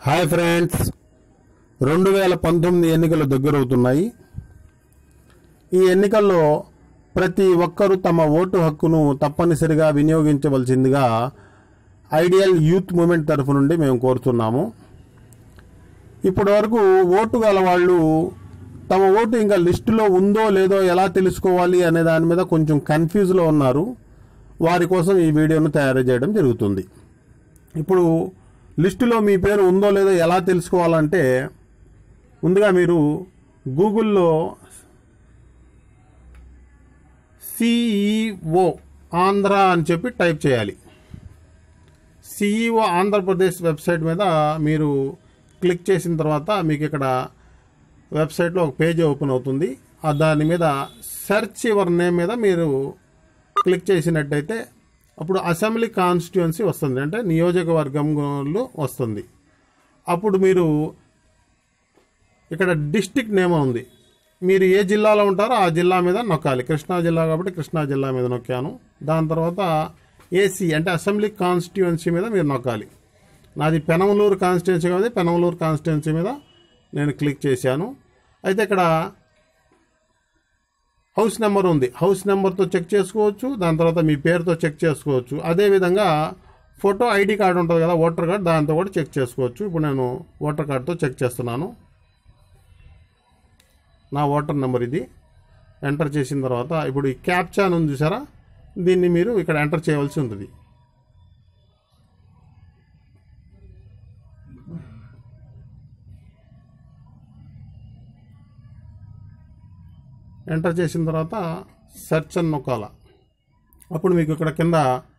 hi friends రెండు వేల పంతొమ్మిది ఎన్నికలు దగ్గరవుతున్నాయి ఈ ఎన్నికల్లో ప్రతి ఒక్కరూ తమ ఓటు హక్కును తప్పనిసరిగా వినియోగించవలసిందిగా ఐడియల్ యూత్ మూమెంట్ తరఫు నుండి మేము కోరుతున్నాము ఇప్పటి వరకు ఓటు గల వాళ్ళు తమ ఓటు ఇంకా లిస్టులో ఉందో లేదో ఎలా తెలుసుకోవాలి అనే దాని మీద కొంచెం కన్ఫ్యూజ్లో ఉన్నారు వారి కోసం ఈ వీడియోను తయారు చేయడం జరుగుతుంది ఇప్పుడు లిస్టులో మీ పేరు ఉందో లేదో ఎలా తెలుసుకోవాలంటే ముందుగా మీరు గూగుల్లో సిఈఓ ఆంధ్ర అని చెప్పి టైప్ చేయాలి సిఈఓ ఆంధ్రప్రదేశ్ వెబ్సైట్ మీద మీరు క్లిక్ చేసిన తర్వాత మీకు ఇక్కడ వెబ్సైట్లో ఒక పేజ్ ఓపెన్ అవుతుంది ఆ దాని మీద సెర్చ్ యువర్ నేమ్ మీద మీరు క్లిక్ చేసినట్టయితే అప్పుడు అసెంబ్లీ కాన్స్టిట్యుయెన్సీ వస్తుంది అంటే నియోజకవర్గంలో వస్తుంది అప్పుడు మీరు ఇక్కడ డిస్టిక్ నేమ్ ఉంది మీరు ఏ జిల్లాలో ఉంటారో ఆ జిల్లా మీద నొక్కాలి కృష్ణా జిల్లా కాబట్టి కృష్ణా జిల్లా మీద నొక్కాను దాని తర్వాత ఏసీ అంటే అసెంబ్లీ కాన్స్టిట్యుయెన్సీ మీద మీరు నొక్కాలి నాది పెనమలూరు కాన్స్టిట్యున్సీ కాబట్టి పెనమలూరు కాన్స్టిట్యున్సీ మీద నేను క్లిక్ చేశాను అయితే ఇక్కడ హౌస్ నెంబర్ ఉంది హౌస్ నెంబర్తో చెక్ చేసుకోవచ్చు దాని తర్వాత మీ పేరుతో చెక్ చేసుకోవచ్చు అదేవిధంగా ఫోటో ఐడి కార్డు ఉంటుంది కదా ఓటర్ కార్డు దాంతో కూడా చెక్ చేసుకోవచ్చు ఇప్పుడు నేను ఓటర్ కార్డుతో చెక్ చేస్తున్నాను నా ఓటర్ నెంబర్ ఇది ఎంటర్ చేసిన తర్వాత ఇప్పుడు ఈ క్యాప్చా అని ఉంది చూసారా దీన్ని మీరు ఇక్కడ ఎంటర్ చేయవలసి ఉంటుంది ఎంటర్ చేసిన తర్వాత సెర్చ్ అని నొక్కాల అప్పుడు మీకు ఇక్కడ కింద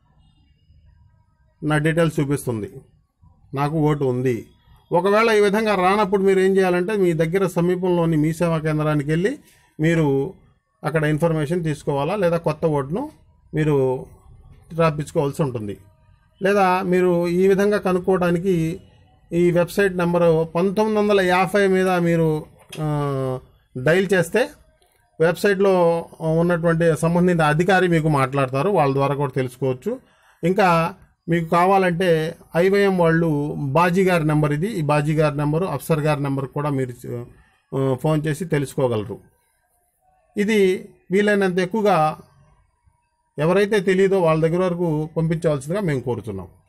నా డీటెయిల్స్ చూపిస్తుంది నాకు ఓటు ఉంది ఒకవేళ ఈ విధంగా రానప్పుడు మీరు ఏం చేయాలంటే మీ దగ్గర సమీపంలోని మీ సేవా కేంద్రానికి వెళ్ళి మీరు అక్కడ ఇన్ఫర్మేషన్ తీసుకోవాలా లేదా కొత్త ఓటును మీరు రాపించుకోవాల్సి ఉంటుంది లేదా మీరు ఈ విధంగా కనుక్కోవడానికి ఈ వెబ్సైట్ నెంబరు పంతొమ్మిది వందల యాభై మీద మీరు ఆ, డైల్ చేస్తే వెబ్సైట్లో ఉన్నటువంటి సంబంధిత అధికారి మీకు మాట్లాడతారు వాళ్ళ ద్వారా కూడా తెలుసుకోవచ్చు ఇంకా మీకు కావాలంటే ఐవైఎం వాళ్ళు బాజీ గారి నెంబర్ ఇది ఈ బాజీ గారి నెంబరు అఫ్సర్ గారి నెంబర్ కూడా మీరు ఆ, ఫోన్ చేసి తెలుసుకోగలరు ఇది వీలైనంత ఎక్కువగా ఎవరైతే తెలియదో వాళ్ళ దగ్గర వరకు పంపించవలసిందిగా మేము కోరుతున్నాం